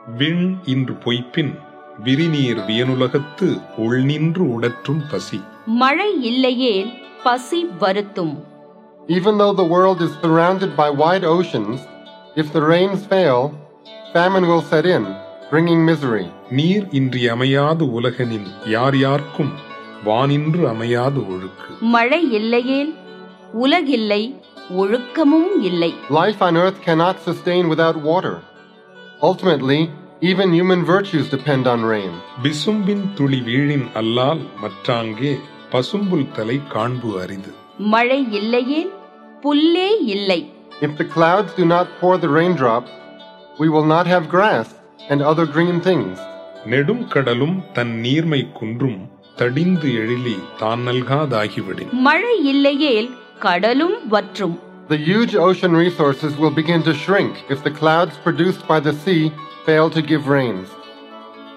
விண் இன்று பொய்ப்பின் விரிநீர் வியனுலகத்து உள்நின்று உடற்றும் பசி மழை இல்லையேல் பசி வருத்தும் Even though the world is surrounded by wide oceans, if the rains fail, famine will set in, bringing misery. நீர் இன்றி அமையாது உலகனின் யார் யார்க்கும் வானின்று அமையாது ஒழுக்கு மழை இல்லையேல் உலகில்லை ஒழுக்கமும் இல்லை Life on earth cannot sustain without water. Ultimately, even human virtues depend on rain. விசும்பின் துளி வீழின் அல்லால் மற்றாங்கே பசும்புல் தலை காண்பு அரிது மழை இல்லையேல் புல்லே இல்லை If the clouds do not pour the raindrops, we will not have grass and other green things. நெடும் கடலும் தன் நீர்மை குன்றும் தடிந்து எழிலி தான் நல்காதாகிவிடின் மழை இல்லையேல் கடலும் வற்றும் The huge ocean resources will begin to shrink if the clouds produced by the sea fail to give rains.